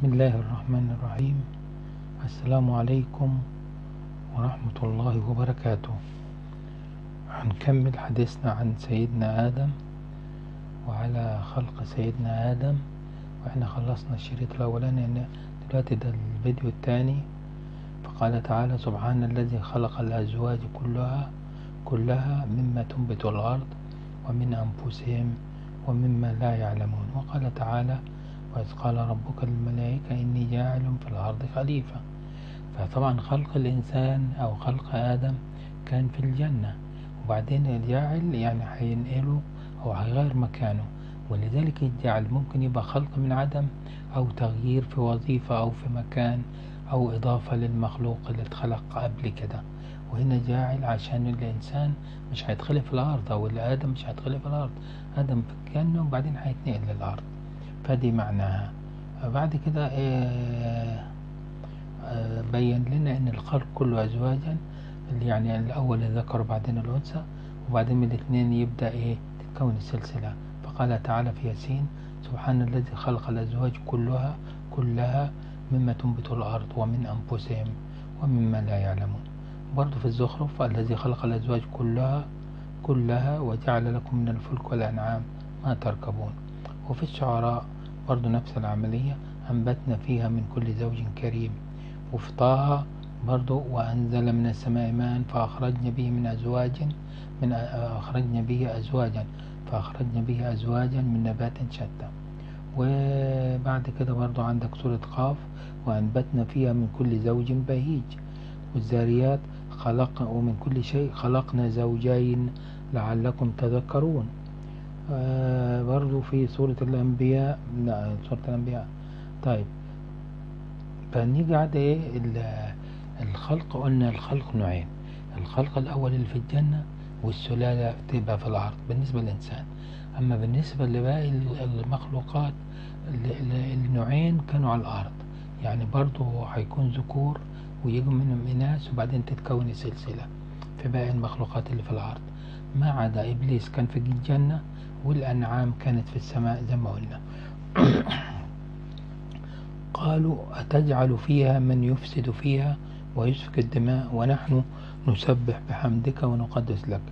بسم الله الرحمن الرحيم السلام عليكم ورحمة الله وبركاته هنكمل حديثنا عن سيدنا آدم وعلى خلق سيدنا آدم واحنا خلصنا الشريط الأولاني إن دلوقتي ده الفيديو التاني فقال تعالى سبحان الذي خلق الأزواج كلها كلها مما تنبت الأرض ومن أنفسهم ومما لا يعلمون وقال تعالى وإذ قال ربك للملائكة إني جاعل في الأرض خليفة فطبعا خلق الإنسان أو خلق آدم كان في الجنة وبعدين الجاعل يعني هينقله أو هيغير مكانه ولذلك الجعل ممكن يبقى خلق من عدم أو تغيير في وظيفة أو في مكان أو إضافة للمخلوق اللي اتخلق قبل كده وهنا جاعل عشان الإنسان مش هيتخلق في الأرض أو آدم مش هيتخلق في الأرض آدم في الجنة وبعدين هيتنقل للأرض فدي معناها بعد كده بين لنا ان الخلق كله ازواجا اللي يعني الاول الذكر وبعدين الانثى وبعدين من الاثنين يبدا ايه تتكون السلسله فقال تعالى في ياسين سبحان الذي خلق الازواج كلها كلها مما تنبت الارض ومن انفسهم ومما لا يعلمون برضه في الزخرف الذي خلق الازواج كلها كلها وجعل لكم من الفلك والانعام ما تركبون وفي الشعراء برضو نفس العملية أنبتنا فيها من كل زوج كريم وفي طه برضو وأنزل من السماء ماء فأخرجنا به من أزواج من أخرجنا به أزواجا فأخرجنا به أزواجا من نبات شتى وبعد كده برضو عندك سورة قاف وأنبتنا فيها من كل زوج بهيج والزاريات خلق ومن كل شيء خلقنا زوجين لعلكم تذكرون آه برضو في سورة الأنبياء لا سورة الأنبياء طيب فنيجي عاد ايه الخلق قلنا الخلق نوعين الخلق الأول اللي في الجنة والسلالة تبقى في الأرض بالنسبة للإنسان أما بالنسبة لباقي المخلوقات النوعين كانوا على الأرض يعني برضو هيكون ذكور ويجوا منهم إناث وبعدين تتكون سلسلة في باقي المخلوقات اللي في الأرض ما عدا إبليس كان في الجنة والأنعام كانت في السماء زي ما قلنا قالوا أتجعل فيها من يفسد فيها ويسفك الدماء ونحن نسبح بحمدك ونقدس لك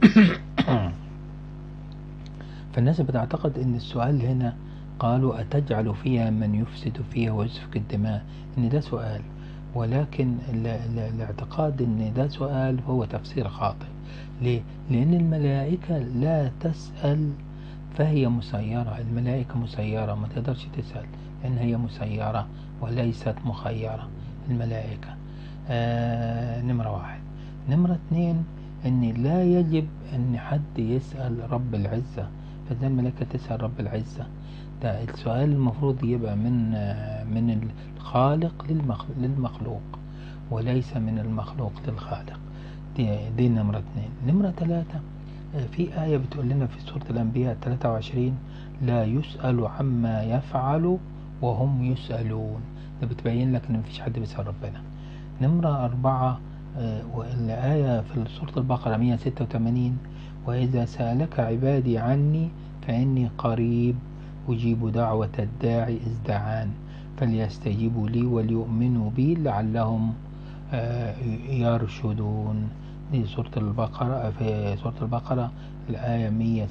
فالناس بتعتقد ان السؤال هنا قالوا أتجعل فيها من يفسد فيها ويسفك الدماء ان ده سؤال ولكن الاعتقاد ان ده سؤال هو تفسير خاطئ ليه؟ لأن الملائكة لا تسأل فهي مسيرة الملائكة مسيرة ما تقدرش تسأل لأن هي مسيرة وليست مخيرة الملائكة آه نمرة واحد نمرة اتنين ان لا يجب ان حد يسأل رب العزة فازاي الملائكة تسأل رب العزة ده السؤال المفروض يبقى من آه من الخالق للمخلوق وليس من المخلوق للخالق دي, دي نمرة اتنين نمرة تلاتة في آية بتقول لنا في سورة الأنبياء 23 لا يسأل عما يفعل وهم يسألون ده بتبين لك ان مفيش حد بيسأل ربنا نمرة أربعة الآية في سورة البقرة 186 وإذا سألك عبادي عني فإني قريب أجيب دعوة الداعي إذ دعان فليستجيبوا لي وليؤمنوا بي لعلهم يرشدون دي سورة البقرة في سورة البقرة الآية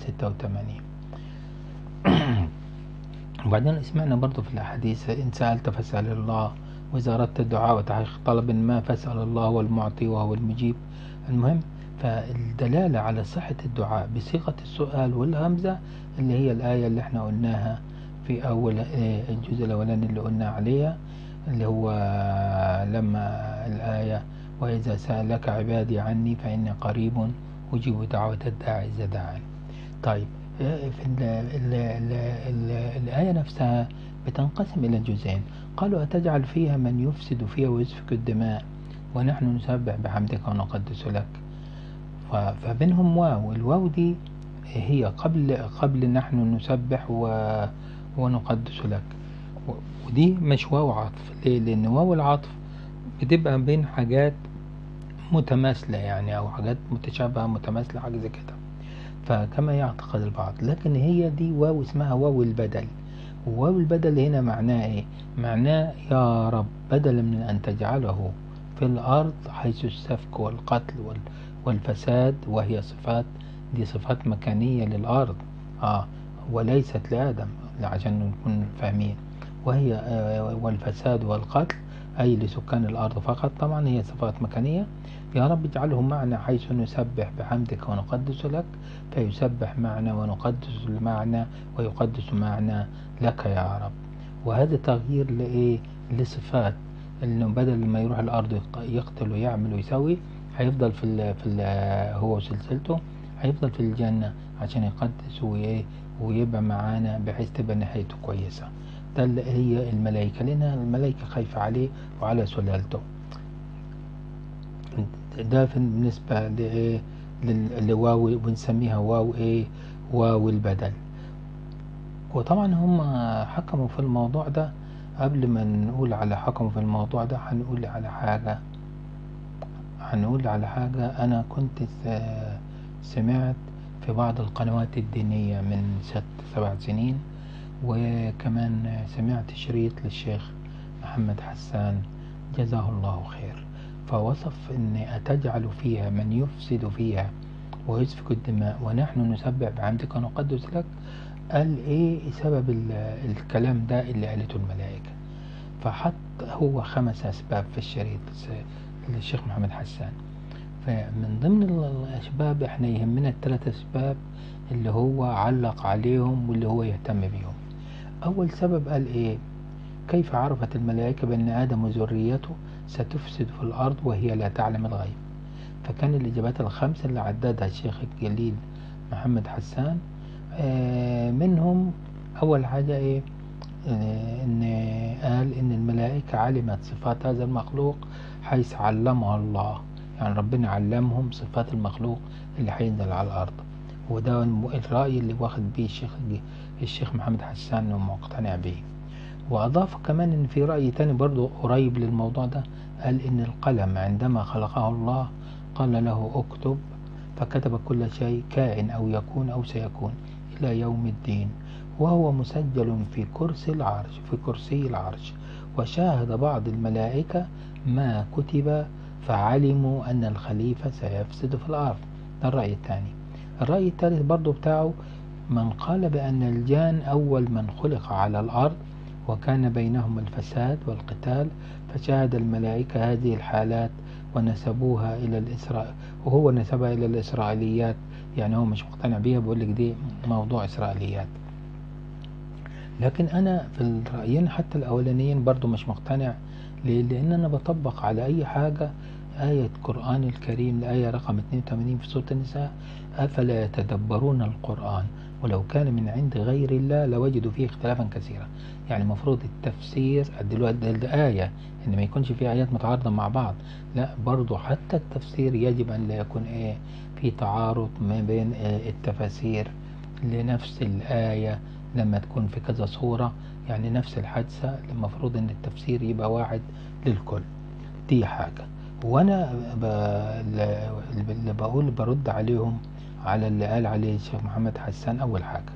186 وبعدين سمعنا برضو في الأحاديث إن سألت فاسأل الله وإذا أردت الدعاء وتحقيق طلب ما فاسأل الله هو المعطي وهو المجيب المهم فالدلالة على صحة الدعاء بصيغة السؤال والهمزة اللي هي الآية اللي احنا قلناها في أول الجزء الأولاني اللي قلنا عليها اللي هو لما الآية وإذا سألك عبادي عني فإني قريب أجيب دعوة الداعي إذا دعاني طيب في ال ال ال ال الآية نفسها بتنقسم إلى جزئين قالوا أتجعل فيها من يفسد فيها ويسفك الدماء ونحن نسبح بحمدك ونقدس لك فبينهم واو الواو دي هي قبل قبل نحن نسبح ونقدس لك ودي مش واو عطف ليه لأن واو العطف بتبقى بين حاجات متماثلة يعني أو حاجات متشابهة متماثلة حاجة زي كده فكما يعتقد البعض لكن هي دي واو اسمها واو البدل وواو البدل هنا معناه ايه معناه يا رب بدلا من ان تجعله في الارض حيث السفك والقتل والفساد وهي صفات دي صفات مكانية للارض اه وليست لآدم عشان نكون فاهمين وهي آه والفساد والقتل أي لسكان الأرض فقط طبعا هي صفات مكانية يا رب اجعله معنا حيث نسبح بحمدك ونقدس لك فيسبح معنا ونقدس المعنى ويقدس معنا لك يا رب وهذا تغيير لإيه لصفات انه بدل ما يروح الارض يقتل ويعمل ويسوي هيفضل في ال في ال هو وسلسلته هيفضل في الجنة عشان يقدس وإيه ويبقى معانا بحيث تبقى نهايته كويسة ده اللي هي الملائكة لأن الملائكة خايفة عليه وعلى سلالته ده بالنسبة لإيه لواو بنسميها واو إيه واو البدل وطبعا هم حكموا في الموضوع ده قبل ما نقول على حكموا في الموضوع ده هنقول على حاجة هنقول على حاجة أنا كنت سمعت في بعض القنوات الدينية من ست سبع سنين وكمان سمعت شريط للشيخ محمد حسان جزاه الله خير فوصف ان أتجعل فيها من يفسد فيها ويسفك الدماء ونحن نسبح بحمدك ونقدس لك قال ايه سبب الكلام ده اللي قالته الملائكة فحط هو خمس اسباب في الشريط للشيخ محمد حسان فمن ضمن الاسباب احنا يهمنا الثلاث اسباب اللي هو علق عليهم واللي هو يهتم بيهم اول سبب قال ايه كيف عرفت الملائكة بأن آدم وذريته ستفسد في الأرض وهي لا تعلم الغيب فكان الإجابات الخمسة اللي عددها الشيخ الجليل محمد حسان منهم أول حاجة إيه إن قال إن الملائكة علمت صفات هذا المخلوق حيث علمها الله يعني ربنا علمهم صفات المخلوق اللي هينزل على الأرض وده الرأي اللي واخد بيه الشيخ الشيخ محمد حسان ومقتنع بيه وأضاف كمان إن في رأي تاني برضو قريب للموضوع ده قال إن القلم عندما خلقه الله قال له اكتب فكتب كل شيء كائن أو يكون أو سيكون إلى يوم الدين وهو مسجل في كرسي العرش في كرسي العرش وشاهد بعض الملائكة ما كتب فعلموا أن الخليفة سيفسد في الأرض ده الرأي الثاني الرأي الثالث برضو بتاعه من قال بأن الجان أول من خلق على الأرض وكان بينهم الفساد والقتال فشاهد الملائكة هذه الحالات ونسبوها إلى الإسراء وهو نسبها إلى الإسرائيليات يعني هو مش مقتنع بيها بيقول لك دي موضوع إسرائيليات لكن أنا في الرأيين حتى الأولانيين برضو مش مقتنع ليه؟ لأن أنا بطبق على أي حاجة آية القرآن الكريم الآية رقم 82 في سورة النساء أفلا يتدبرون القرآن ولو كان من عند غير الله لوجدوا فيه اختلافا كثيرا يعني المفروض التفسير دلوقتي الآية إن ما يكونش في آيات متعارضة مع بعض لا برضو حتى التفسير يجب أن لا يكون إيه في تعارض ما بين إيه التفاسير لنفس الآية لما تكون في كذا صورة يعني نفس الحادثة المفروض ان التفسير يبقى واحد للكل دي حاجة وانا ب... اللي بقول برد عليهم على اللي قال عليه الشيخ محمد حسان اول حاجة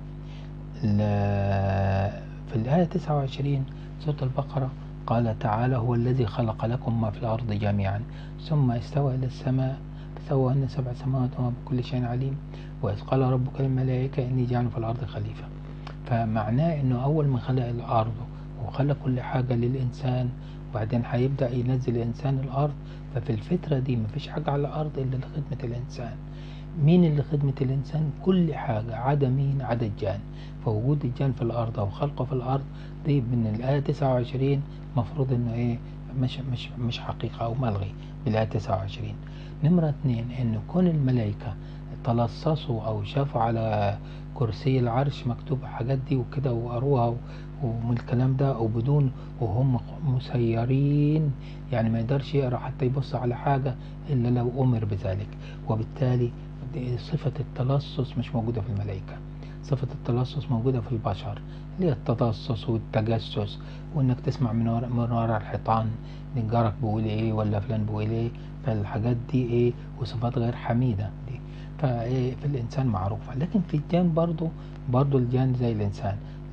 في الآية 29 سورة البقرة قال تعالى هو الذي خلق لكم ما في الأرض جميعا ثم استوى إلى السماء فسواهن سبع سماوات وما بكل شيء عليم وإذ قال ربك للملائكة إني جاعل في الأرض خليفة فمعناه انه اول ما خلق الارض وخلق كل حاجة للانسان وبعدين هيبدأ ينزل الانسان الارض ففي الفترة دي مفيش حاجة على الارض الا لخدمة الانسان مين اللي خدمة الانسان كل حاجة عدا مين عدا الجان فوجود الجان في الارض او خلقه في الارض دي من الاية 29 مفروض انه ايه مش مش مش حقيقة او ملغي بالاية 29 نمرة اتنين انه كون الملائكة تلصصوا او شافوا على كرسي العرش مكتوب حاجات دي وكده وقروها ومن الكلام ده وبدون وهم مسيرين يعني ما يقدرش يقرا حتى يبص على حاجة الا لو امر بذلك وبالتالي صفة التلصص مش موجودة في الملائكة صفة التلصص موجودة في البشر اللي هي التدصص والتجسس وانك تسمع من ورا من ورا الحيطان ان جارك بيقول ايه ولا فلان بيقول ايه فالحاجات دي ايه وصفات غير حميدة دي فايه في الانسان معروفة لكن في الجان برضو برضو الجان زي الانسان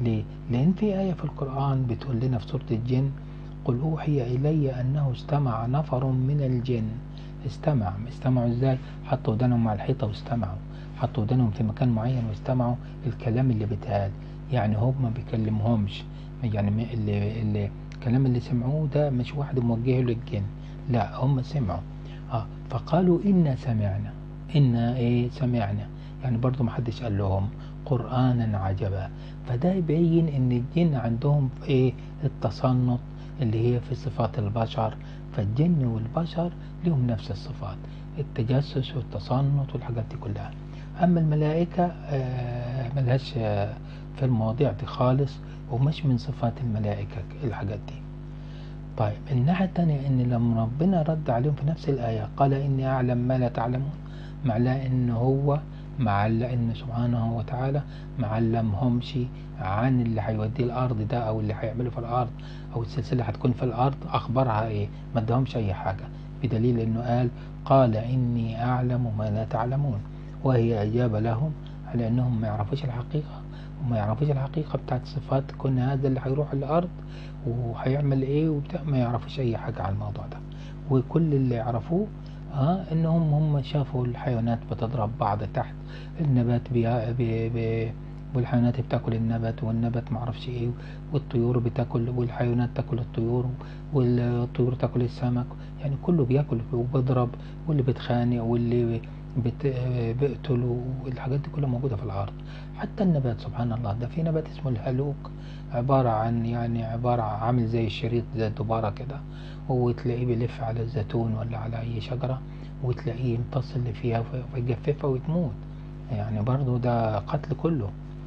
ليه؟ لأن في آية في القرآن بتقول لنا في سورة الجن قل أوحي إلي أنه استمع نفر من الجن استمع استمعوا ازاي حطوا ودانهم مع الحيطة واستمعوا حطوا ودانهم في مكان معين واستمعوا الكلام اللي بيتقال يعني هم ما بيكلمهمش يعني اللي, اللي الكلام اللي سمعوه ده مش واحد موجهه للجن لا هم سمعوا اه فقالوا إنا سمعنا إنا إيه سمعنا يعني برضو محدش قال لهم قرآنا عجبا فده يبين ان الجن عندهم ايه التصنط اللي هي في صفات البشر فالجن والبشر لهم نفس الصفات التجسس والتصنط والحاجات دي كلها أما الملائكة آه ملهاش آه في المواضيع دي خالص ومش من صفات الملائكة الحاجات دي طيب الناحية التانية ان لما ربنا رد عليهم في نفس الآية قال إني أعلم ما لا تعلمون معناه إن هو معلق إن سبحانه وتعالى معلمهمش عن اللي هيوديه الأرض ده أو اللي هيعمله في الأرض أو السلسلة هتكون في الأرض أخبارها إيه ما ادهمش أي حاجة بدليل إنه قال قال إني أعلم ما لا تعلمون وهي إجابة لهم على إنهم ما يعرفوش الحقيقة وما يعرفوش الحقيقة بتاعت صفات كون هذا اللي هيروح الأرض وهيعمل إيه وبتاع ما يعرفوش أي حاجة عن الموضوع ده وكل اللي يعرفوه ها انهم هم شافوا الحيوانات بتضرب بعض تحت النبات بي بي بي والحيوانات بتاكل النبات والنبات معرفش ايه والطيور بتاكل والحيوانات تاكل الطيور والطيور تاكل السمك يعني كله بياكل وبيضرب واللي بيتخانق واللي بت... بيقتل والحاجات دي كلها موجودة في الأرض حتى النبات سبحان الله ده في نبات اسمه الهلوك عبارة عن يعني عبارة عامل زي الشريط زي الدبارة كده وتلاقيه بيلف على الزيتون ولا على أي شجرة وتلاقيه يمتص اللي فيها ويجففها وتموت يعني برضو ده قتل كله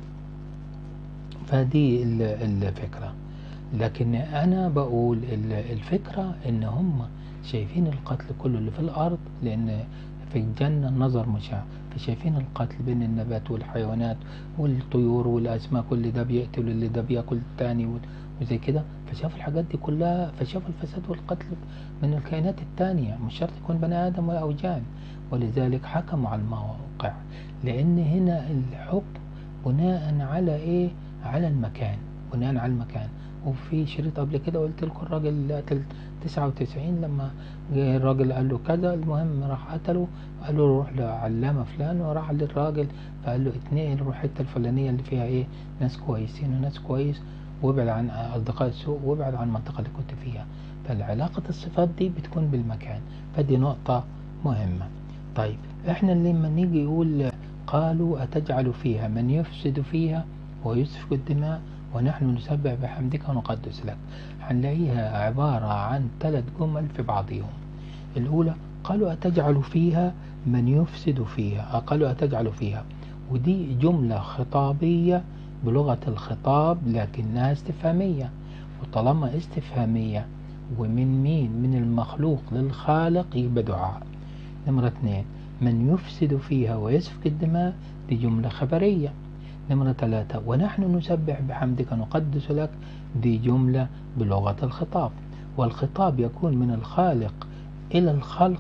فدي الفكرة لكن أنا بقول الفكرة إن هم شايفين القتل كله اللي في الأرض لأن في الجنة النظر مشاع فشايفين القتل بين النبات والحيوانات والطيور والأسماك واللي ده بيقتل واللي ده بياكل التاني وزي كده فشافوا الحاجات دي كلها فشافوا الفساد والقتل من الكائنات التانية مش شرط يكون بني آدم ولا أوجان ولذلك حكموا على المواقع لأن هنا الحكم بناء على إيه على المكان بناء على المكان وفي شريط قبل كده قلت لكم الراجل اللي قتل 99 لما جه الراجل قال له كذا المهم راح قتله قال له روح لعلامة فلان وراح للراجل فقال له اتنقل روح الحته الفلانية اللي فيها ايه ناس كويسين وناس كويس وابعد عن أصدقاء السوء وابعد عن المنطقة اللي كنت فيها فالعلاقة الصفات دي بتكون بالمكان فدي نقطة مهمة طيب احنا لما نيجي يقول قالوا أتجعل فيها من يفسد فيها ويسفك الدماء ونحن نسبح بحمدك ونقدس لك هنلاقيها عبارة عن ثلاث جمل في بعضهم الأولى قالوا أتجعل فيها من يفسد فيها قالوا أتجعل فيها ودي جملة خطابية بلغة الخطاب لكنها استفهامية وطالما استفهامية ومن مين من المخلوق للخالق يبقى دعاء نمرة اثنين من يفسد فيها ويسفك الدماء دي جملة خبرية نمرة ثلاثة ونحن نسبح بحمدك نقدس لك دي جملة بلغة الخطاب والخطاب يكون من الخالق إلى الخلق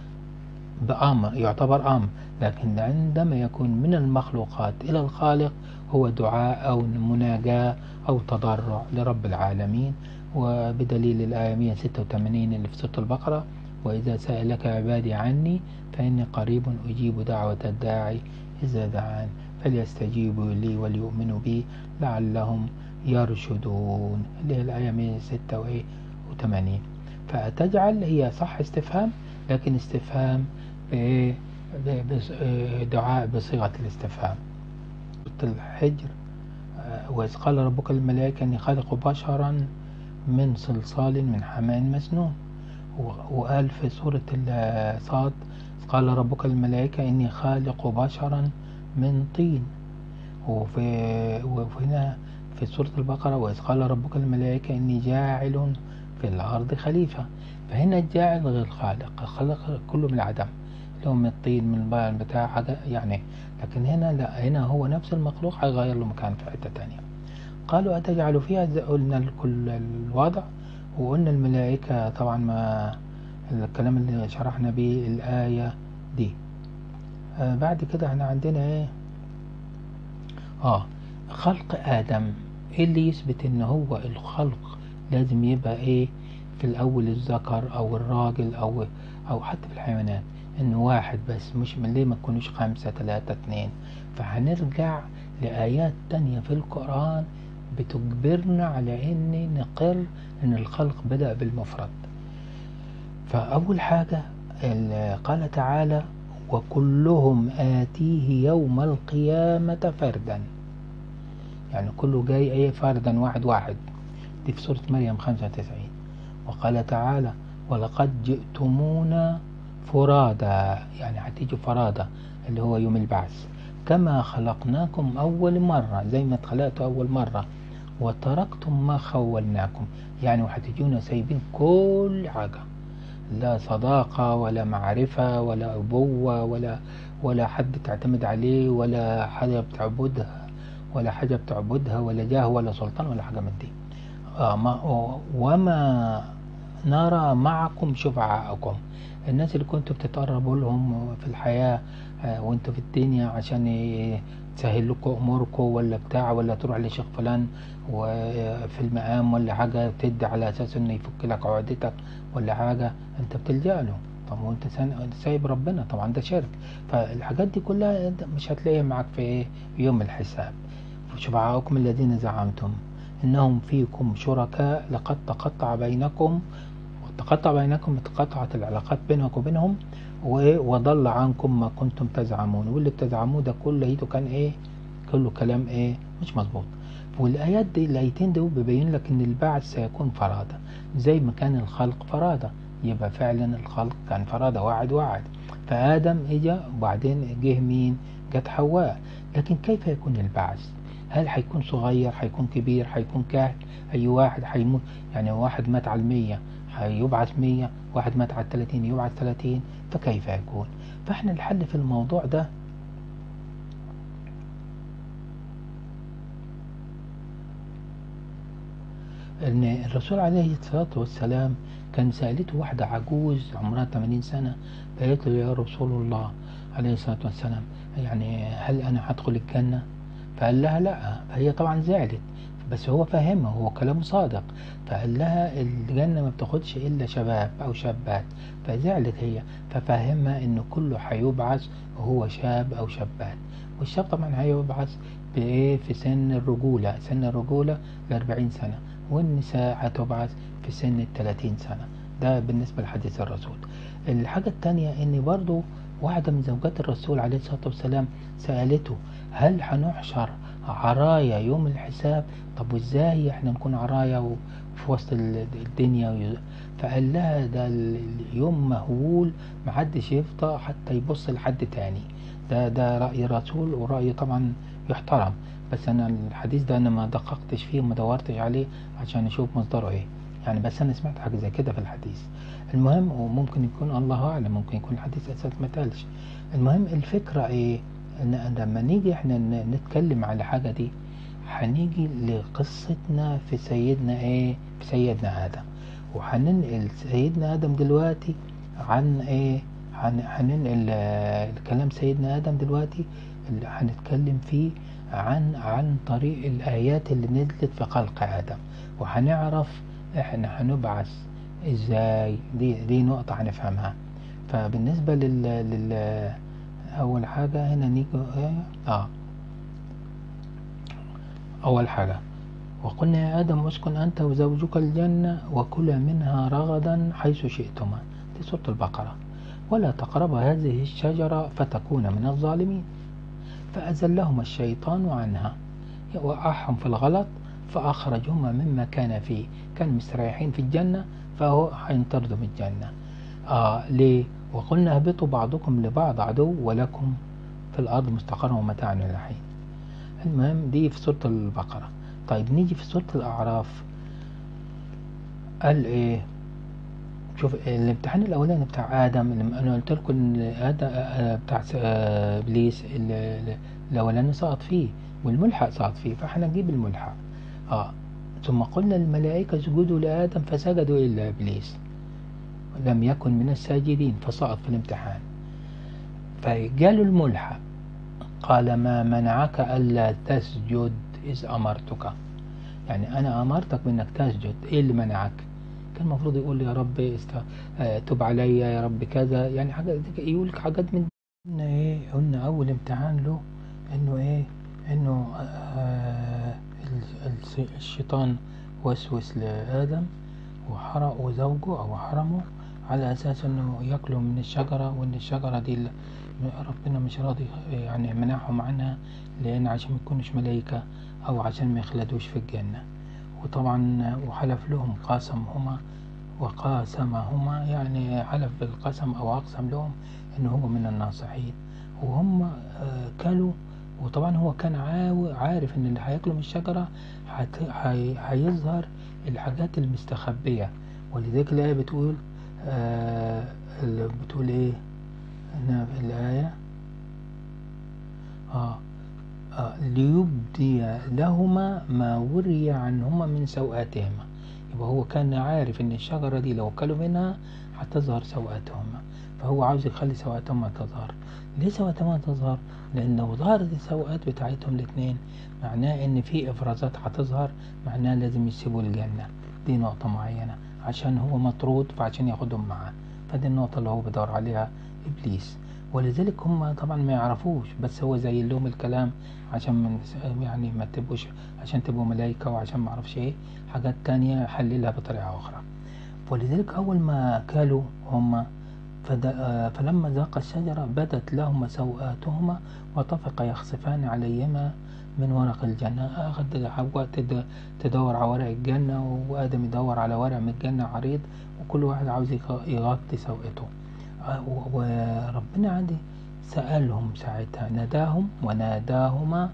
بأمر يعتبر أمر لكن عندما يكون من المخلوقات إلى الخالق هو دعاء أو مناجاة أو تضرع لرب العالمين وبدليل الآية 186 اللي في سورة البقرة وإذا سألك عبادي عني فإني قريب أجيب دعوة الداعي إذا دعان فليستجيبوا لي وليؤمنوا بي لعلهم يرشدون اللي هي الآية 186 فأتجعل هي صح استفهام لكن استفهام دعاء بصيغة الاستفهام الحجر وإذ قال ربك الملائكة أني خالق بشرا من صلصال من حماء مسنون وقال في سورة الصاد قال ربك الملائكة إني خالق بشرا من طين وفي وهنا في سورة البقرة وإذ قال ربك الملائكة إني جاعل في الأرض خليفة فهنا الجاعل غير خالق الخلق كله من العدم اللي هو من الطين من البال بتاع حاجة يعني لكن هنا لا هنا هو نفس المخلوق هيغير له مكان في حتة تانية قالوا أتجعل فيها قلنا كل الوضع وقلنا الملائكة طبعا ما الكلام اللي شرحنا به الآية دي آه بعد كده احنا عندنا ايه اه خلق آدم ايه اللي يثبت ان هو الخلق لازم يبقى ايه في الاول الذكر او الراجل او او حتى في الحيوانات ان واحد بس مش من ليه ما تكونوش خمسة ثلاثة اتنين فهنرجع لآيات تانية في القرآن بتجبرنا على ان نقر ان الخلق بدأ بالمفرد فأول حاجة قال تعالى وكلهم آتيه يوم القيامة فردا يعني كله جاي ايه فردا واحد واحد دي في سورة مريم 95 وقال تعالى ولقد جئتمونا فرادا يعني هتيجوا فرادا اللي هو يوم البعث كما خلقناكم أول مرة زي ما اتخلقتوا أول مرة وتركتم ما خولناكم يعني وهتجونا سايبين كل حاجة لا صداقة ولا معرفة ولا أبوة ولا ولا حد تعتمد عليه ولا حاجة بتعبدها ولا حاجة بتعبدها ولا جاه ولا سلطان ولا حاجة من دي آه ما وما نرى معكم شفعاءكم الناس اللي كنتوا بتتقربوا لهم في الحياة آه وانتوا في الدنيا عشان تسهل لكم اموركم ولا بتاع ولا تروح لشيخ فلان وفي المقام ولا حاجة تدي على اساس انه يفك لك عقدتك ولا حاجة انت بتلجأ له طب وانت سايب ربنا طبعا ده شرك فالحاجات دي كلها مش هتلاقيها معاك في يوم الحساب شفعاءكم الذين زعمتم انهم فيكم شركاء لقد تقطع بينكم وتقطع بينكم تقطعت العلاقات بينك وبينهم وضل عنكم ما كنتم تزعمون واللي بتزعموه ده كله كان ايه كله كلام ايه مش مظبوط والايات دي الايتين دول بيبين لك ان البعث سيكون فرادة زي ما كان الخلق فرادة يبقى فعلا الخلق كان فرادة واحد واحد فآدم اجا وبعدين جه مين جت حواء لكن كيف يكون البعث هل هيكون صغير هيكون كبير هيكون كاهل اي واحد هيموت يعني واحد مات على المية هيبعث مية واحد مات على التلاتين يبعث تلاتين فكيف يكون فاحنا الحل في الموضوع ده ان الرسول عليه الصلاة والسلام كان سألته واحدة عجوز عمرها 80 سنة قالت له يا رسول الله عليه الصلاة والسلام يعني هل أنا هدخل الجنة فقال لها لا فهي طبعا زعلت بس هو فاهمها هو كلامه صادق فقال لها الجنة ما بتاخدش إلا شباب أو شابات فزعلت هي ففهمها إن كله هيبعث وهو شاب أو شابات والشاب طبعا هيبعث بإيه في سن الرجولة سن الرجولة لأربعين سنة والنساء هتبعث في سن التلاتين سنة ده بالنسبة لحديث الرسول الحاجة التانية إن برضو واحدة من زوجات الرسول عليه الصلاة والسلام سألته هل هنحشر عرايا يوم الحساب طب وازاي احنا نكون عرايا وفي وسط الدنيا فقال لها ده اليوم مهول محدش يفضى حتى يبص لحد تاني ده ده رأي الرسول ورأي طبعا يحترم بس انا الحديث ده انا ما دققتش فيه وما دورتش عليه عشان اشوف مصدره ايه يعني بس انا سمعت حاجة زي كده في الحديث المهم وممكن يكون الله اعلم ممكن يكون الحديث اساس ما تقالش المهم الفكرة ايه ان لما نيجي احنا نتكلم على حاجة دي هنيجي لقصتنا في سيدنا ايه في سيدنا ادم وهننقل سيدنا ادم دلوقتي عن ايه هننقل الكلام سيدنا ادم دلوقتي اللي هنتكلم فيه عن عن طريق الايات اللي نزلت في خلق ادم وهنعرف احنا هنبعث ازاي دي دي نقطة هنفهمها فبالنسبة لل, لل اول حاجة هنا نيجي اه اول حاجة وقلنا يا ادم اسكن انت وزوجك الجنة وكلا منها رغدا حيث شئتما دي سورة البقرة ولا تقرب هذه الشجرة فتكون من الظالمين فأزلهما الشيطان عنها وقعهم في الغلط فأخرجهما مما كان فيه كان مستريحين في الجنة فهو هينطردوا من الجنة آه ليه وقلنا اهبطوا بعضكم لبعض عدو ولكم في الأرض مستقر ومتاع إلى حين المهم دي في سورة البقرة طيب نيجي في سورة الأعراف قال إيه شوف الامتحان الأولاني بتاع آدم اللي أنا قلت لكم إن آدم بتاع إبليس الأولاني سقط فيه والملحق سقط فيه فإحنا نجيب الملحق آه ثم قلنا الملائكة اسجدوا لآدم فسجدوا إلا إبليس لم يكن من الساجدين فسقط في الامتحان فجاله الملحق قال ما منعك ألا تسجد إذ أمرتك يعني أنا أمرتك بأنك تسجد إيه اللي منعك كان المفروض يقول يا رب است... آه، تب عليا يا رب كذا يعني حاجة يقول لك حاجات من قلنا ايه قلنا اول امتحان له انه ايه انه آه الشيطان وسوس لآدم وحرق زوجه او حرمه على اساس انه ياكلوا من الشجرة وان الشجرة دي ربنا مش راضي يعني منعهم عنها لان عشان ما يكونوش ملايكة او عشان ما يخلدوش في الجنة وطبعا وحلف لهم قاسمهما وقاسمهما يعني حلف بالقسم او اقسم لهم انه هو من الناصحين وهم كلوا وطبعا هو كان عارف ان اللي هياكلوا من الشجرة هيظهر الحاجات المستخبية ولذلك الآية بتقول آه بتقول ايه هنا في الآية آه آه ليبدي لهما ما وري عنهما من سوآتهما يبقى هو كان عارف ان الشجرة دي لو كلوا منها هتظهر سوآتهما فهو عاوز يخلي سوآتهما تظهر ليه سوآتهما تظهر لان لو ظهرت السوآت بتاعتهم الاتنين معناه ان في افرازات هتظهر معناه لازم يسيبوا الجنة دي نقطة معينة عشان هو مطرود فعشان ياخدهم معاه فدي النقطة اللي هو بيدور عليها إبليس ولذلك هم طبعا ما يعرفوش بس هو زي لهم الكلام عشان من يعني ما تبقوش عشان تبقوا ملايكة وعشان ما اعرفش ايه حاجات تانية حللها بطريقة أخرى ولذلك أول ما كلوا هم فلما ذاق الشجرة بدت لهما سوآتهما وطفق يخصفان عليهما من ورق الجنة أخذ حواء تدور على ورق الجنة وآدم يدور على ورق من الجنة عريض وكل واحد عاوز يغطي سوءته وربنا عندي سألهم ساعتها ناداهم وناداهما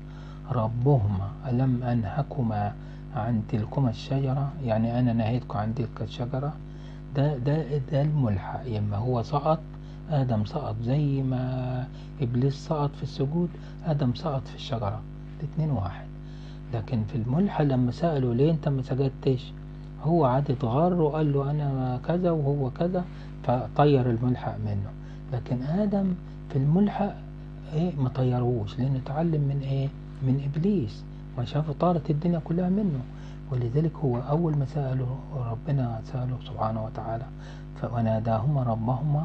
ربهما ألم أنهكما عن تلكما الشجرة يعني أنا نهيتكم عن تلك الشجرة ده, ده, ده الملحق يما هو سقط آدم سقط زي ما إبليس سقط في السجود آدم سقط في الشجرة الاتنين واحد لكن في الملحق لما سألوا ليه انت ما سجدتش هو عاد اتغر وقال له انا كذا وهو كذا فطير الملحق منه لكن ادم في الملحق ايه ما طيروش لانه اتعلم من ايه من ابليس ما شافه طارت الدنيا كلها منه ولذلك هو اول ما سأله ربنا سأله سبحانه وتعالى فناداهما ربهما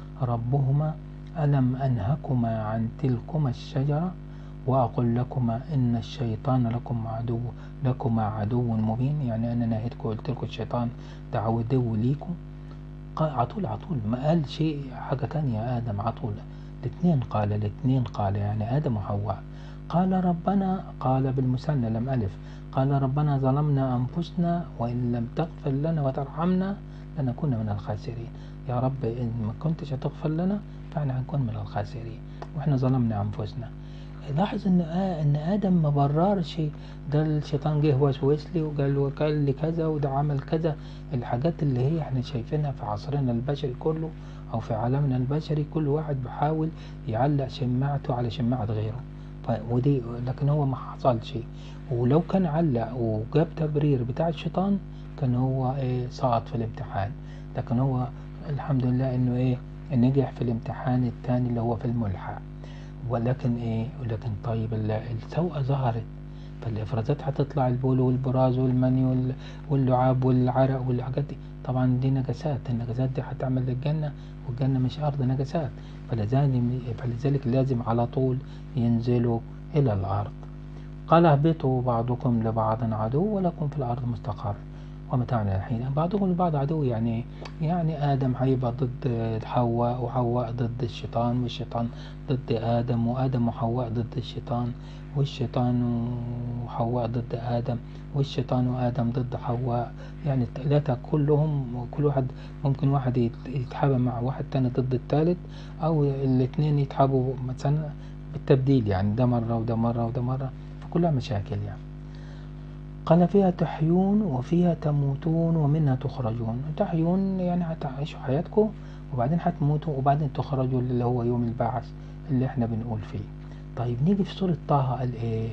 ربهما ألم أنهكما عن تلكما الشجرة وأقول لكما إن الشيطان لكم عدو لكما عدو مبين يعني أنا نهيتكم قلت لكم الشيطان ده عدو ليكم عطول عطول ما قال شيء حاجة تانية آدم عطول الاثنين قال الاثنين قال يعني آدم وحواء قال ربنا قال بالمثنى لم ألف قال ربنا ظلمنا أنفسنا وإن لم تغفر لنا وترحمنا لنكون من الخاسرين يا رب إن ما كنتش هتغفر لنا فاحنا هنكون من الخاسرين واحنا ظلمنا أنفسنا لاحظ ان آه ان ادم ما بررش ده الشيطان جه وسوس لي وقال له قال لي كذا وده عمل كذا الحاجات اللي هي احنا شايفينها في عصرنا البشري كله او في عالمنا البشري كل واحد بيحاول يعلق شماعته على شماعة غيره ودي لكن هو ما حصلش ولو كان علق وجاب تبرير بتاع الشيطان كان هو ايه سقط في الامتحان لكن هو الحمد لله انه ايه نجح في الامتحان الثاني اللي هو في الملحق ولكن ايه ولكن طيب السوءة ظهرت فالافرازات هتطلع البول والبراز والمني واللعاب والعرق والحاجات دي طبعا دي نجاسات النجاسات دي هتعمل للجنة والجنة مش أرض نجاسات فلذلك لازم على طول ينزلوا إلى الأرض قال اهبطوا بعضكم لبعض عدو ولكم في الأرض مستقر ومتاعنا الحين بعضهم البعض عدو يعني يعني آدم هيبقى ضد حواء وحواء ضد الشيطان والشيطان ضد آدم وآدم وحواء ضد الشيطان والشيطان وحواء ضد آدم والشيطان وآدم ضد حواء يعني الثلاثة كلهم كل واحد ممكن واحد يتحابى مع واحد تاني ضد الثالث أو الاثنين يتحابوا مثلا بالتبديل يعني ده مرة وده مرة وده مرة فكلها مشاكل يعني قال فيها تحيون وفيها تموتون ومنها تخرجون تحيون يعني هتعيشوا حياتكم وبعدين هتموتوا وبعدين تخرجوا اللي هو يوم البعث اللي احنا بنقول فيه طيب نيجي في سورة طه قال ايه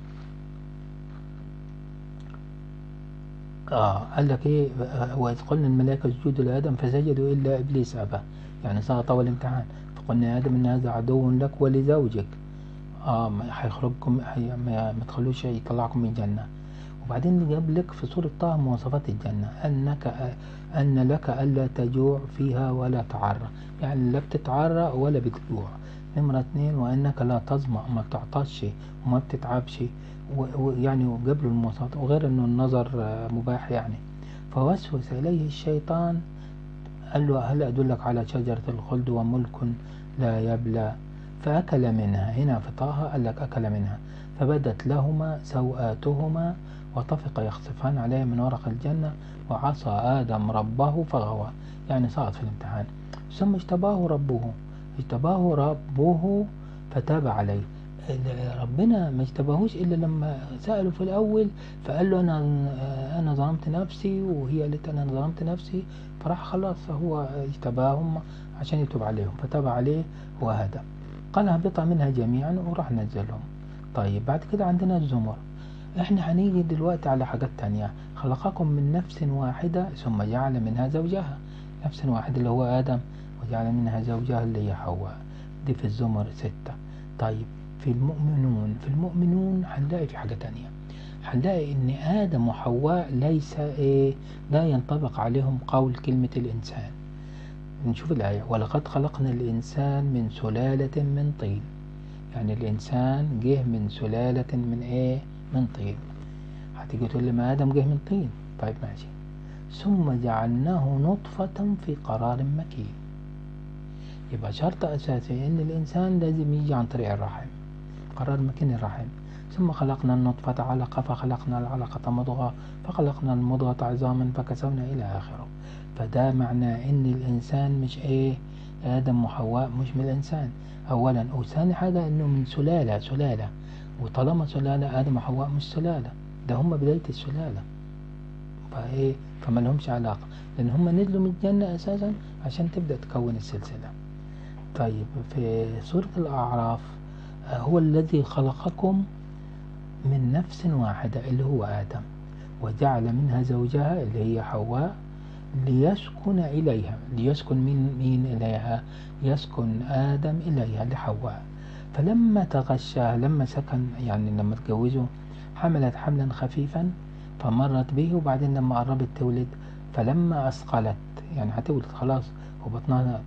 اه قال لك ايه واذ قلنا الملائكة اسجدوا لآدم فسجدوا إلا إبليس أبى يعني سقط أول امتحان فقلنا يا آدم إن هذا عدو لك ولزوجك اه هيخرجكم ما تخلوش يطلعكم من الجنة وبعدين جاب لك في سورة طه مواصفات الجنة أنك أن لك ألا تجوع فيها ولا تعرى يعني لا بتتعرى ولا بتجوع نمرة اتنين وأنك لا تظمأ ما بتعطش وما بتتعبش ويعني وجاب له المواصفات وغير أنه النظر مباح يعني فوسوس إليه الشيطان قال له هل أدلك على شجرة الخلد وملك لا يبلى فأكل منها هنا في طه قال لك أكل منها فبدت لهما سوآتهما وطفق يخصفان عليه من ورق الجنة وعصى آدم ربه فغوى يعني سقط في الامتحان ثم اجتباه ربه اجتباه ربه فتاب عليه ربنا ما اجتباهوش إلا لما سأله في الأول فقال له أنا أنا ظلمت نفسي وهي قالت أنا ظلمت نفسي فراح خلاص هو اجتباهم عشان يتوب عليهم فتاب عليه وهدى قال اهبطا منها جميعا وراح نزلهم طيب بعد كده عندنا الزمر احنا هنيجي دلوقتي على حاجات تانية خلقكم من نفس واحدة ثم جعل منها زوجها نفس واحدة اللي هو آدم وجعل منها زوجها اللي هي حواء دي في الزمر ستة طيب في المؤمنون في المؤمنون هنلاقي في حاجة تانية هنلاقي ان آدم وحواء ليس ايه لا ينطبق عليهم قول كلمة الإنسان نشوف الآية ولقد خلقنا الإنسان من سلالة من طين يعني الإنسان جه من سلالة من إيه من طين هتيجي تقول لي ما آدم جه من طين طيب ماشي ثم جعلناه نطفة في قرار مكين يبقى شرط أساسي إن الإنسان لازم يجي عن طريق الرحم قرار مكين الرحم ثم خلقنا النطفة علقة فخلقنا العلقة مضغة فخلقنا المضغة عظاما فكسونا إلى آخره فده معناه إن الإنسان مش إيه آدم وحواء مش من الإنسان أولا وثاني حاجة إنه من سلالة سلالة وطالما سلالة آدم وحواء مش سلالة ده هم بداية السلالة فإيه فما لهمش علاقة لأن هم نزلوا من الجنة أساسا عشان تبدأ تكون السلسلة طيب في سورة الأعراف هو الذي خلقكم من نفس واحدة اللي هو آدم وجعل منها زوجها اللي هي حواء ليسكن إليها ليسكن مين, مين إليها يسكن آدم إليها لحواء فلما تغشاها لما سكن يعني لما تجوزوا حملت حملا خفيفا فمرت به وبعدين لما قربت تولد فلما أثقلت يعني هتولد خلاص وبطنها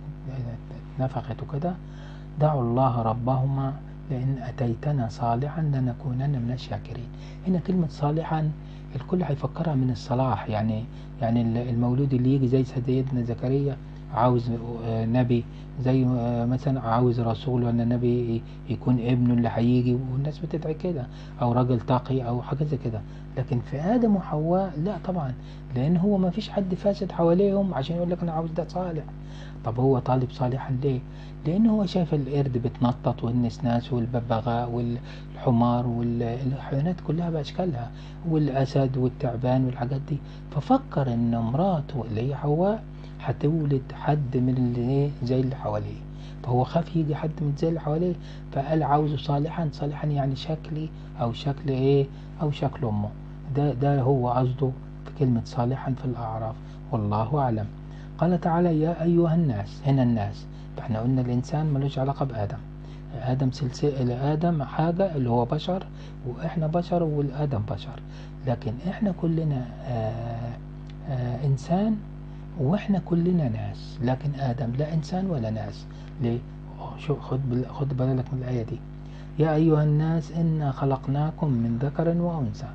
نفخت وكده دعوا الله ربهما لأن أتيتنا صالحا لنكونن من الشاكرين هنا كلمة صالحا الكل هيفكرها من الصلاح يعني يعني المولود اللي يجي زي سيدنا زكريا عاوز نبي زي مثلا عاوز رسول ولا نبي يكون ابنه اللي هيجي والناس بتدعي كده او راجل تقي او حاجه زي كده لكن في ادم وحواء لا طبعا لان هو ما فيش حد فاسد حواليهم عشان يقول لك انا عاوز ده صالح طب هو طالب صالحا ليه لان هو شايف القرد بتنطط والنسناس والببغاء والحمار والحيوانات كلها باشكالها والاسد والتعبان والحاجات دي ففكر ان مراته اللي هي حواء هتولد حد من اللي زي اللي حواليه فهو خاف يجي حد من زي اللي حواليه فقال عاوزه صالحا صالحا يعني شكلي او شكل ايه او شكل امه ده ده هو قصده في كلمة صالحا في الاعراف والله اعلم قال تعالى يا ايها الناس هنا الناس فاحنا قلنا الانسان ملوش علاقة بادم ادم سلسلة ادم حاجة اللي هو بشر واحنا بشر والادم بشر لكن احنا كلنا آآ آآ انسان واحنا كلنا ناس لكن ادم لا انسان ولا ناس ليه شو خد بال... خد بالك من الايه دي يا ايها الناس انا خلقناكم من ذكر وانثى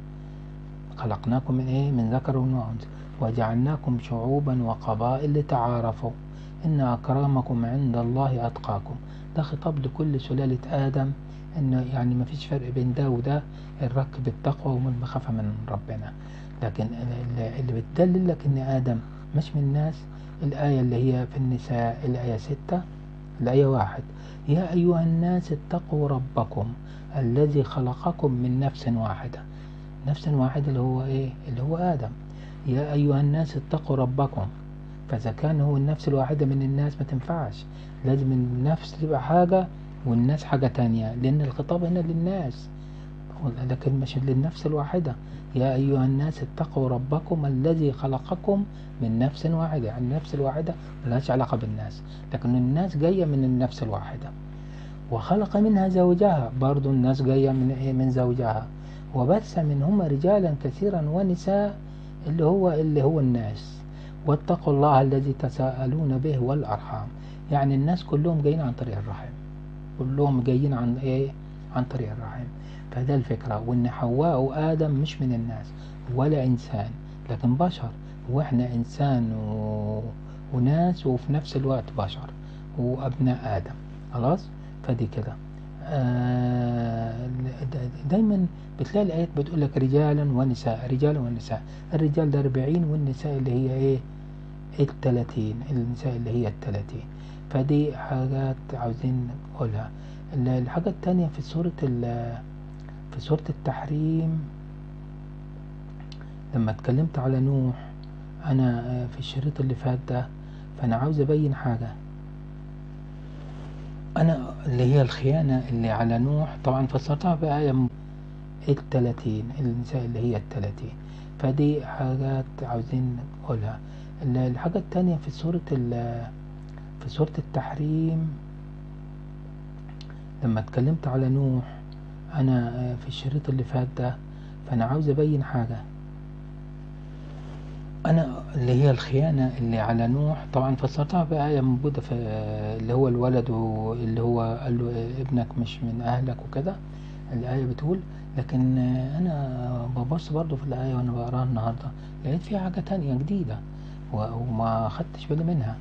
خلقناكم من ايه من ذكر وانثى وجعلناكم شعوبا وقبائل لتعارفوا ان اكرمكم عند الله اتقاكم ده خطاب لكل سلالة ادم انه يعني ما فيش فرق بين ده وده الرك بالتقوى والمخافة من ربنا لكن اللي بتدلل لك ان ادم مش من الناس الآية اللي هي في النساء الآية ستة الآية واحد يا أيها الناس اتقوا ربكم الذي خلقكم من نفس واحدة نفس واحدة اللي هو إيه اللي هو آدم يا أيها الناس اتقوا ربكم فإذا كان هو النفس الواحدة من الناس ما تنفعش لازم النفس تبقى حاجة والناس حاجة تانية لأن الخطاب هنا للناس لكن مش للنفس الواحدة يا أيها الناس اتقوا ربكم الذي خلقكم من نفس واحدة يعني النفس الواحدة ملهاش علاقة بالناس لكن الناس جاية من النفس الواحدة وخلق منها زوجها برضو الناس جاية من إيه من زوجها وبث منهما رجالا كثيرا ونساء اللي هو اللي هو الناس واتقوا الله الذي تساءلون به والأرحام يعني الناس كلهم جايين عن طريق الرحم كلهم جايين عن ايه عن طريق الرحم فده الفكرة وان حواء وآدم مش من الناس ولا إنسان لكن بشر واحنا إنسان و... وناس وفي نفس الوقت بشر وأبناء آدم خلاص فدي كده آه دايما بتلاقي الآيات بتقول لك رجالا ونساء رجالا ونساء الرجال ده 40 والنساء اللي هي ايه التلاتين النساء اللي هي التلاتين فدي حاجات عاوزين نقولها الحاجة التانية في سورة في سورة التحريم لما اتكلمت على نوح انا في الشريط اللي فات ده فانا عاوز ابين حاجة انا اللي هي الخيانة اللي على نوح طبعا فسرتها بآية التلاتين النساء اللي هي التلاتين فدي حاجات عاوزين نقولها الحاجة التانية في سورة في سورة التحريم لما اتكلمت على نوح انا في الشريط اللي فات ده فانا عاوز ابين حاجة انا اللي هي الخيانة اللي على نوح طبعا فسرتها بآية موجودة في اللي هو الولد اللي هو قال له ابنك مش من اهلك وكده الآية بتقول لكن انا ببص برضو في الآية وانا بقراها النهاردة لقيت فيها حاجة تانية جديدة وما خدتش بالي منها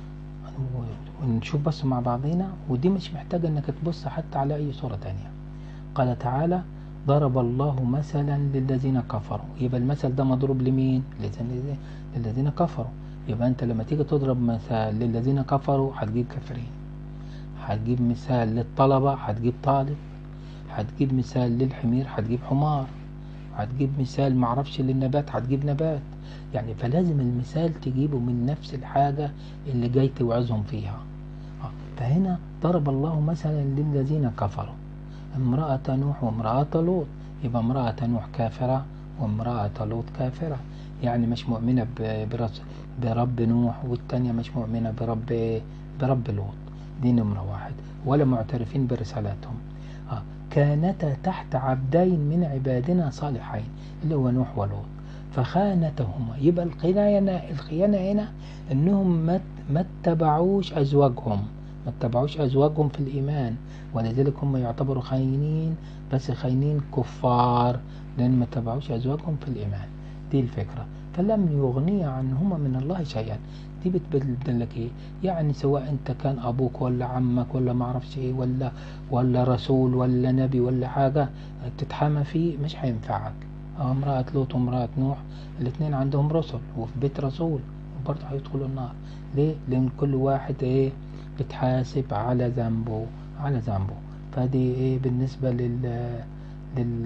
ونشوف بس مع بعضينا ودي مش محتاجة انك تبص حتى على اي صورة تانية قال تعالى ضرب الله مثلا للذين كفروا يبقى المثل ده مضروب لمين للذين كفروا يبقى انت لما تيجي تضرب مثال للذين كفروا هتجيب كافرين هتجيب مثال للطلبة هتجيب طالب هتجيب مثال للحمير هتجيب حمار هتجيب مثال معرفش للنبات هتجيب نبات يعني فلازم المثال تجيبه من نفس الحاجة اللي جاي توعظهم فيها فهنا ضرب الله مثلا للذين كفروا امرأة نوح وامرأة لوط يبقى امرأة نوح كافرة وامرأة لوط كافرة يعني مش مؤمنة برب نوح والتانية مش مؤمنة برب برب لوط دي نمرة واحد ولا معترفين برسالاتهم كانتا تحت عبدين من عبادنا صالحين اللي هو نوح ولوط فخانتهما يبقى الخيانة الخيانة هنا انهم ما اتبعوش ازواجهم ما اتبعوش ازواجهم في الايمان ولذلك هم يعتبروا خاينين بس خاينين كفار لان ما اتبعوش ازواجهم في الايمان دي الفكرة فلم يغني عنهما من الله شيئا دي بتبدل لك ايه يعني سواء انت كان ابوك ولا عمك ولا ما اعرفش ايه ولا ولا رسول ولا نبي ولا حاجة تتحامى فيه مش هينفعك امرأة لوط وامرأة نوح الاثنين عندهم رسل وفي بيت رسول وبرضه هيدخلوا النار ليه لان كل واحد ايه بتحاسب على ذنبه على ذنبه فدي ايه بالنسبة لل لل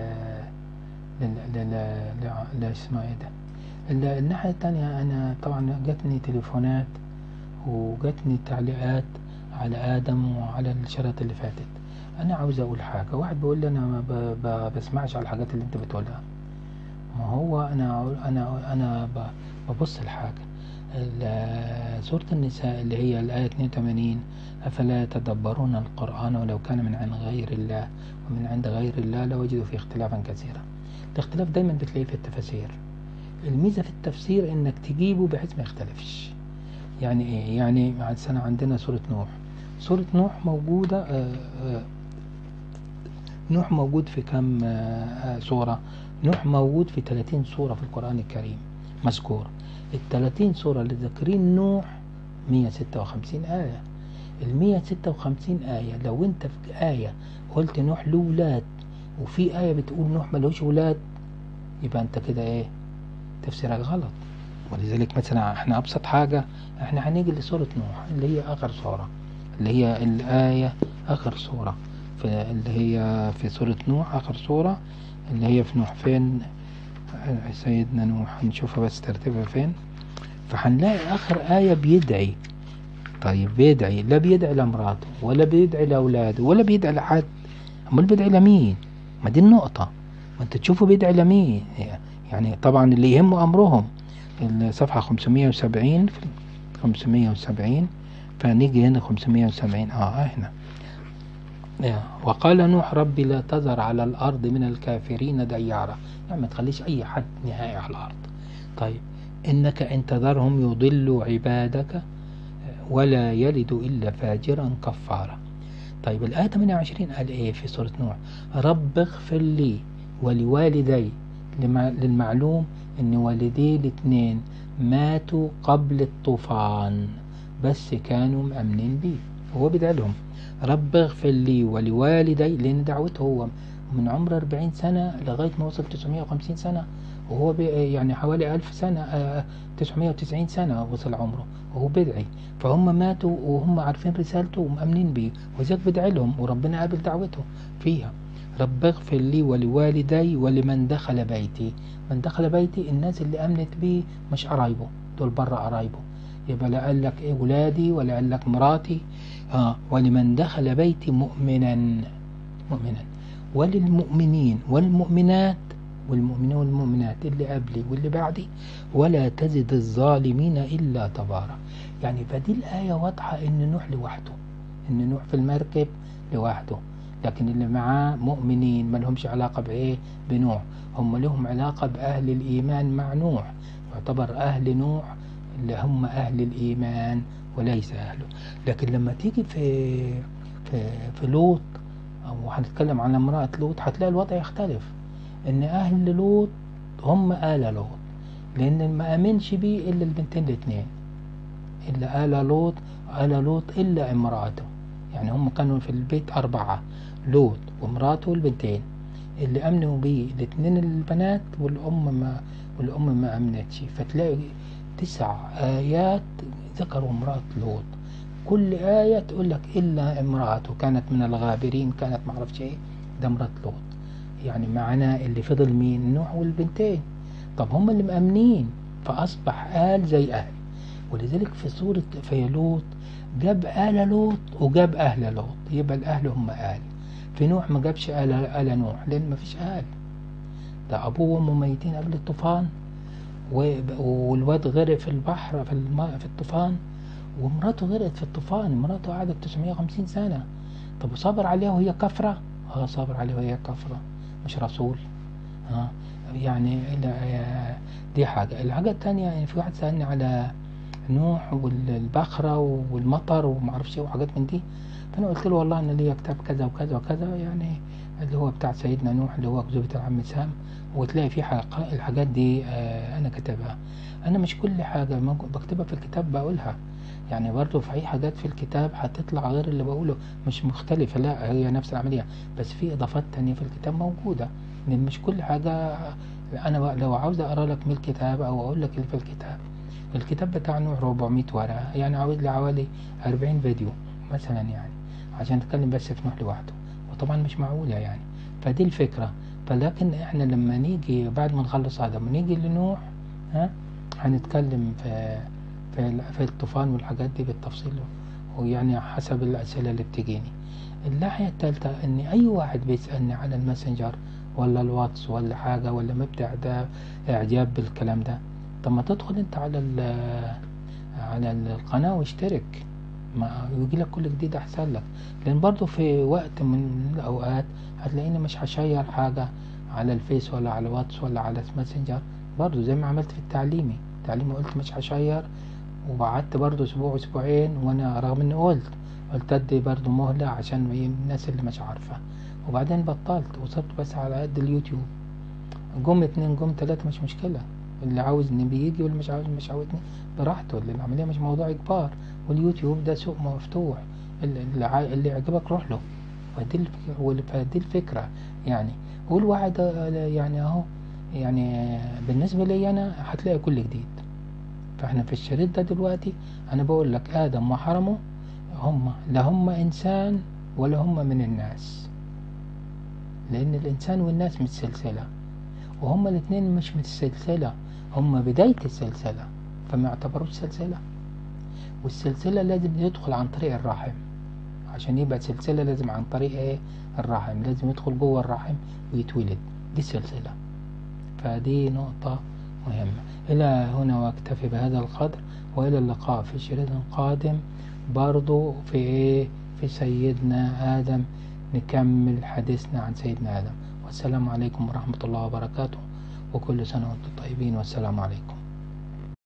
لل لل لا اسمها ايه ده الناحية التانية انا طبعا جاتني تليفونات وجاتني تعليقات على ادم وعلى الشرط اللي فاتت انا عاوز اقول حاجة واحد بيقول لي انا ما بسمعش على الحاجات اللي انت بتقولها ما هو انا انا انا ببص الحاجة سورة النساء اللي هي الآية 82 أفلا يتدبرون القرآن ولو كان من عند غير الله ومن عند غير الله لوجدوا فيه اختلافا كثيرا الاختلاف دايما بتلاقيه في التفاسير الميزة في التفسير انك تجيبه بحيث ما يختلفش يعني ايه يعني مثلا عندنا سورة نوح سورة نوح موجودة آآ آآ نوح موجود في كم سورة نوح موجود في 30 سورة في القرآن الكريم مذكور ال 30 سورة اللي ذاكرين نوح 156 آية ال 156 آية لو انت في آية قلت نوح له ولاد وفي آية بتقول نوح ملوش ولاد يبقى انت كده ايه تفسيرك غلط ولذلك مثلا احنا ابسط حاجة احنا هنيجي لسورة نوح اللي هي اخر سورة اللي هي الآية اخر سورة في اللي هي في سورة نوح اخر سورة اللي هي في نوح فين سيدنا نوح هنشوفها بس ترتيبها فين فهنلاقي اخر آية بيدعي طيب بيدعي لا بيدعي لمراته ولا بيدعي لأولاده ولا بيدعي لحد امال بيدعي لمين ما دي النقطة ما انت تشوفه بيدعي لمين يعني طبعا اللي يهمه امرهم الصفحة 570 570 فنيجي هنا 570 اه هنا وقال نوح ربي لا تذر على الأرض من الكافرين ديارا يعني ما تخليش أي حد نهائي على الأرض طيب إنك إن تذرهم يضلوا عبادك ولا يلد إلا فاجرا كفارا طيب الآية 28 قال إيه في سورة نوح رب اغفر لي ولوالدي للمعلوم إن والدي الاثنين ماتوا قبل الطوفان بس كانوا مأمنين بيه هو بدأ لهم رب اغفر لي ولوالدي لأن دعوته هو من عمر 40 سنة لغاية ما وصل 950 سنة وهو يعني حوالي 1000 سنة 990 آه، سنة وصل عمره وهو بدعي فهم ماتوا وهم عارفين رسالته ومأمنين بيه وذلك بدعي لهم وربنا قابل دعوته فيها رب اغفر لي ولوالدي ولمن دخل بيتي من دخل بيتي الناس اللي أمنت بيه مش قرايبه دول بره قرايبه يبقى لا قال لك ايه ولادي ولا قال لك مراتي آه ولمن دخل بيتي مؤمنا مؤمنا وللمؤمنين والمؤمنات والمؤمنين والمؤمنات اللي قبلي واللي بعدي ولا تزد الظالمين إلا تبارا يعني فدي الآية واضحة إن نوح لوحده إن نوح في المركب لوحده لكن اللي معاه مؤمنين ما لهمش علاقة بإيه بنوح هم لهم علاقة بأهل الإيمان مع نوح يعتبر أهل نوح اللي هم أهل الإيمان وليس أهله لكن لما تيجي في في, في لوط أو هنتكلم عن امرأة لوط هتلاقي الوضع يختلف إن أهل لوط هم آل لوط لأن ما آمنش بيه إلا البنتين الاتنين إلا آل لوط آل لوط إلا امرأته يعني هم كانوا في البيت أربعة لوط ومراته والبنتين اللي أمنوا بيه الاتنين البنات والأم ما والأم ما أمنتش فتلاقي تسع آيات ذكروا امرأة لوط كل آية تقول لك إلا امرأته كانت من الغابرين كانت معرفش إيه ده امرأة لوط يعني معنا اللي فضل مين نوح والبنتين طب هم اللي مأمنين فأصبح آل زي أهل ولذلك في سورة في لوط جاب آل لوط وجاب أهل لوط يبقى الأهل هم آل في نوح ما جابش آل, آل نوح لأن ما فيش آل ده أبوه وأمه ميتين قبل الطوفان والواد غرق في البحر في الماء في الطوفان ومراته غرقت في الطوفان مراته قعدت 950 سنة طب وصبر عليها وهي كفرة اه صبر عليها وهي كفرة مش رسول ها يعني دي حاجة الحاجة التانية يعني في واحد سألني على نوح والبخرة والمطر ومعرفش ايه وحاجات من دي فأنا قلت له والله أنا ليا كتاب كذا وكذا وكذا يعني اللي هو بتاع سيدنا نوح اللي هو كذوبة العم سام وتلاقي فيه الحاجات دي آه، أنا كتبها أنا مش كل حاجة بكتبها في الكتاب بقولها يعني برضو في أي حاجات في الكتاب هتطلع غير اللي بقوله مش مختلفة لا هي نفس العملية بس في إضافات تانية في الكتاب موجودة لأن مش كل حاجة أنا لو عاوز أقرأ لك من الكتاب أو أقول لك اللي في الكتاب الكتاب بتاع نوح 400 ورقة يعني عاوز لي حوالي 40 فيديو مثلا يعني عشان نتكلم بس في نوح لوحده وطبعا مش معقولة يعني فدي الفكرة فلكن احنا لما نيجي بعد ما نخلص هذا لما نيجي لنوح ها هنتكلم في في, في الطوفان والحاجات دي بالتفصيل ويعني حسب الأسئلة اللي بتجيني الناحية الثالثة ان اي واحد بيسألني على الماسنجر ولا الواتس ولا حاجة ولا مبدع ده اعجاب بالكلام ده طب ما تدخل انت على على القناة واشترك ما يجي لك كل جديد احسن لك لان برضو في وقت من الاوقات هتلاقيني مش هشير حاجة على الفيس ولا على الواتس ولا على ماسنجر برضو زي ما عملت في التعليمي التعليمي قلت مش هشير وقعدت برضو اسبوع اسبوعين وانا رغم اني قلت قلت ادي برضو مهلة عشان الناس اللي مش عارفة وبعدين بطلت وصرت بس على قد اليوتيوب جم اتنين جم تلاتة مش مشكلة اللي عاوزني بيجي واللي مش عاوز مش عاوزني براحته اللي العملية مش موضوع اجبار واليوتيوب ده سوق مفتوح اللي, اللي يعجبك روح له فدي فدي الفكرة يعني والواحد يعني اهو يعني بالنسبة لي انا هتلاقي كل جديد فاحنا في الشريط ده دلوقتي انا بقول لك ادم وحرمه هم لا هم انسان ولا هم من الناس لان الانسان والناس مش سلسلة وهم الاثنين مش من السلسلة هم بداية السلسلة فما يعتبروش سلسلة والسلسلة لازم يدخل عن طريق الرحم عشان يبقى سلسلة لازم عن طريق ايه الرحم لازم يدخل جوه الرحم ويتولد دي السلسلة فدي نقطة مهمة إلى هنا واكتفي بهذا القدر وإلى اللقاء في شريط قادم برضو في ايه في سيدنا آدم نكمل حديثنا عن سيدنا آدم والسلام عليكم ورحمة الله وبركاته وكل سنة وانتم طيبين والسلام عليكم